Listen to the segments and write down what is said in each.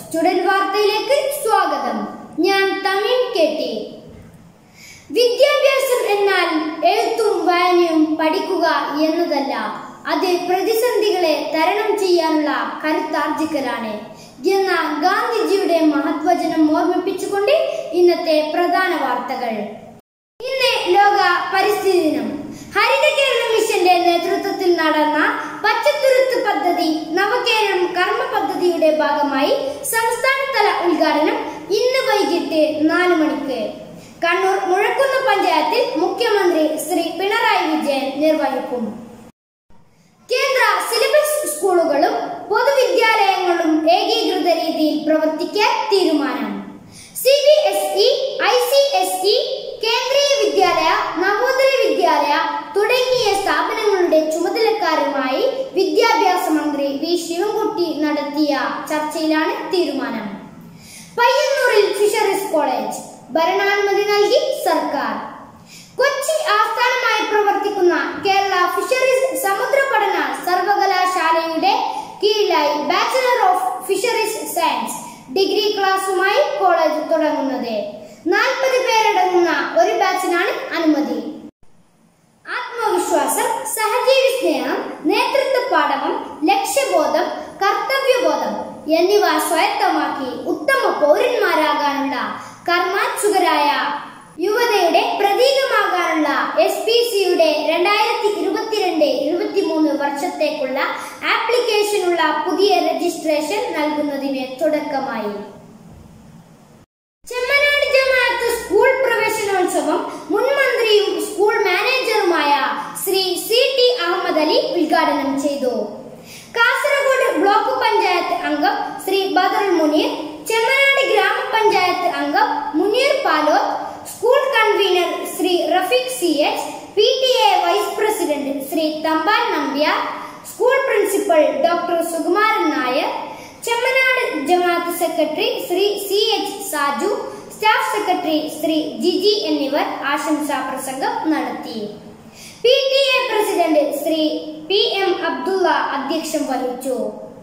student വാർത്തയിലേക്ക് സ്വാഗതം ഞാൻ തമീം കെ ടി വിദ്യാഭ്യാസം എന്നാൽ എഴുത്തും വായനയും പഠിക്കുക എന്നതല്ല അത് പ്രതിസന്ധികളെ തരണം ചെയ്യാനുള്ള കരുത്താർജിക്കലാണ് എന്ന ഗാന്ധിജിയുടെ മഹത്വചനം ഓർമ്മിപ്പിച്ചുകൊണ്ട് ഇന്നത്തെ പ്രധാന വാർത്തകൾ ഇന്ന് ലോക പരിസ്ഥിതി ദിനം ഹരിത കേരളം മിഷന്റെ നേതൃത്വത്തിൽ നടന്ന പച്ചത്തുരുത്ത് പദ്ധതി നവകേരളം കർമ്മ പദ്ധതിയുടെ ഭാഗമായി സംസ്ഥാനതല ഉദ്ഘാടനം ഇന്ന് വൈകിട്ട് നാല് മണിക്ക് കണ്ണൂർ മുഴക്കുന്ന് പഞ്ചായത്തിൽ മുഖ്യമന്ത്രി ശ്രീ പിണറായി വിജയൻ നിർവഹിക്കും കേന്ദ്ര സിലബസ് സ്കൂളുകളും പൊതുവിദ്യാലയങ്ങളും ഏകീകൃത രീതിയിൽ പ്രവർത്തിക്കാൻ തീരുമാനം C B S E I C S E Kendriya Vidyalaya Navodaya വിദ്യാലയ തുടങ്ങിയ സ്ഥാപനങ്ങളുടെ ചുമതലക്കാരുമായി വിദ്യാഭ്യാസ മന്ത്രി വി ശിവൻകുട്ടി നടത്തിയ ചർച്ചയിലാണ് തീരുമാനം പയ്യന്നൂരിൽ ഫിഷറീസ് കോളേജ് ഭരണാനുമതി നൽകി സർക്കാർ കൊച്ചി ആസ്ഥാനമായി പ്രവർത്തിക്കുന്ന കേരള ഫിഷറീസ് സമുദ്ര പഠന സർവകലാശാലയുടെ കീഴിലായി bachelor of fisheries science degree ക്ലാസുമായി കോളേജ് തുടങ്ങുന്നത് നാൽപ്പത് പേരടങ്ങുന്ന ഒരു ബാച്ചിനാണ് അനുമതി ആത്മവിശ്വാസം സഹജീവി സ്നേഹം നേതൃത്വ പാഠവം ലക്ഷ്യബോധം കർത്തവ്യബോധം എന്നിവ സ്വായത്തമാക്കി ഉത്തമ പൗരന്മാരാകാനുള്ള കർമാത്സുകരായ യുവതയുടെ പ്രതീകമാകാനുള്ള എസ് പി സിയുടെ രണ്ടായിരത്തി ഇരുപത്തിരണ്ട് ഇരുപത്തിമൂന്ന് വർഷത്തേക്കുള്ള ആപ്ലിക്കേഷനുള്ള പുതിയ രജിസ്ട്രേഷൻ നൽകുന്നതിന് തുടക്കമായി ചെമ്മനാട് ജമാഅത്ത് സ്കൂൾ പ്രവേശനോത്സവം മുൻ മന്ത്രിയും സ്കൂൾ മാനേജറുമായ ശ്രീ സി ടി അഹമ്മദ് അലി ഉദ്ഘാടനം ചെയ്തു കാസർഗോഡ് ബ്ലോക്ക് പഞ്ചായത്ത് അംഗം ശ്രീ ബദറുൽ മുനീർ ചെമ്മനാട് ഗ്രാമപഞ്ചായത്ത് അംഗം Muneer Paloth school convener Shri Rafeeq C H P T A vice president Shri Thampan Nambiar school principal doctor Sukumaran Nair Chemmanad ജമാഅത്ത് secretary Shri C H Saju staff secretary Shri Jiji എന്നിവർ ആശംസാ പ്രസംഗം നടത്തി P T A president Shri P M Abdulla അധ്യക്ഷം വഹിച്ചു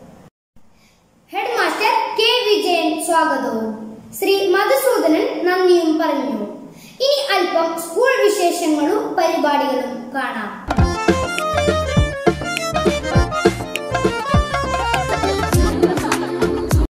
ഹെഡ് മാസ്റ്റർ കെ വിജയൻ സ്വാഗതവും ശ്രീ മധുസൂദനൻ നന്ദിയും പറഞ്ഞു ഇനി അല്പം സ്കൂൾ വിശേഷങ്ങളും പരിപാടികളും കാണാം